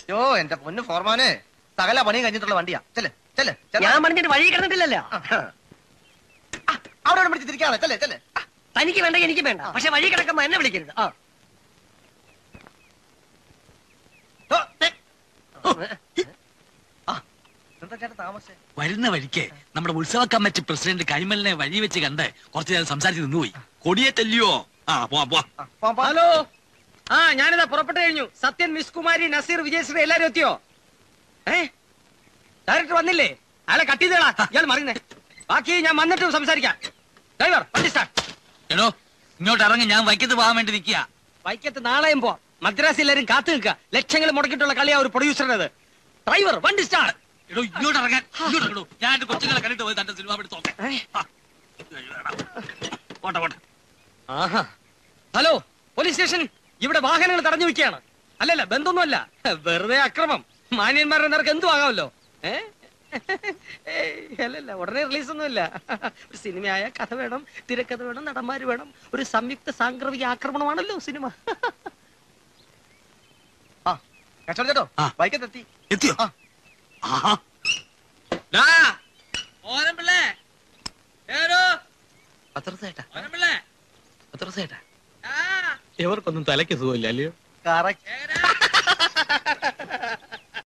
യോ എന്റെ പൊന്ന് ഫോർമാനെ സകല പണിയും കഴിഞ്ഞിട്ടുള്ള വണ്ടിയാ ചെല്ലേ ചെല്ലേ ഞാൻ പറഞ്ഞിട്ട് വഴി കിടന്നിട്ടില്ലല്ലോ അവിടെ പിടിച്ച് തിരിക്കാതെ ചെല്ലേ ചെല്ലേ തനിക്ക് വേണ്ട എനിക്ക് വേണ്ട പക്ഷെ വഴി കിടക്കുമ്പോ എന്നെ വിളിക്കരുത് ആ എന്താ ചേട്ടാ താമസേ വരുന്ന വഴിക്ക് നമ്മുടെ ഉത്സവ കമ്മിറ്റി പ്രസിഡന്റ് കരിമലിനെ വഴി വെച്ച് കണ്ട് കുറച്ചു നേരം സംസാരിച്ച് നിന്നുപോയി കൊടിയേറ്റല്ലയോ ആ പോവാ പോവാ ഹലോ ആ ഞാനിതാ പുറപ്പെട്ടു കഴിഞ്ഞു സത്യൻ മിസ് കുമാരി നസീർ വിജയശ്രീ എല്ലാരും എത്തിയോ ഏ ഡയറക്ടർ വന്നില്ലേ അയാളെ കട്ട് ചെയ്തേളാ ഇയാൾ മറിയുന്നേ ബാക്കി ഞാൻ വന്നിട്ട് സംസാരിക്കാം ഡ്രൈവർ വണ്ടി സ്റ്റാർട്ട് എടോ ഇങ്ങോട്ട് ഇറങ്ങി ഞാൻ വൈക്കത്ത് പോകാൻ വേണ്ടി നിൽക്കുക വൈക്കത്ത് നാളെയും പോ മദ്രാസ് എല്ലാരും കാത്തു നിൽക്കുക ലക്ഷങ്ങൾ മുടക്കിയിട്ടുള്ള കളിയാ ഒരു പ്രൊഡ്യൂസറിനത് ഡ്രൈവർ വണ്ടി സ്റ്റാർട്ട് എടോ ഇങ്ങോട്ട് ഇറങ്ങാൻ ഇങ്ങോട്ട് ഇറങ്ങടോ. ഞാൻ എന്റെ കൊച്ചുങ്ങളെ കണ്ടിട്ട് പോയി തന്റെ സിനിമ എടുത്ത് നോക്കാം പോട്ടെ പോട്ടെ ആഹാ ഹലോ പോലീസ് സ്റ്റേഷൻ ഇവിടെ വാഹനങ്ങൾ തടഞ്ഞു വെക്കുകയാണ് അല്ലല്ല ബന്ധമൊന്നുമല്ല വെറുതെ അക്രമം മാന്യന്മാരുടെ നേർക്ക് എന്തും ആകാമല്ലോ ഏ ഏയ്, അല്ലല്ല ഉടനെ റിലീസ് ഒന്നുമില്ല ഒരു സിനിമയായ കഥ വേണം തിരക്കഥ വേണം നടന്മാര് വേണം ഒരു സംയുക്ത സാംക്രമിക ആക്രമണമാണല്ലോ സിനിമ ആ കച്ചവടം ചേട്ടോ ആ. ബൈക്കത്തെത്തി എത്തിയോ ആ. ആഹാ ഡാ, ഓരം പിള്ളേ. ഏരോ, ഓരം പിള്ളേ. ഇവർക്കൊന്നും തലയ്ക്ക് സുഖമില്ല അല്ലയോ കറക്റ്റ് ഏരാ.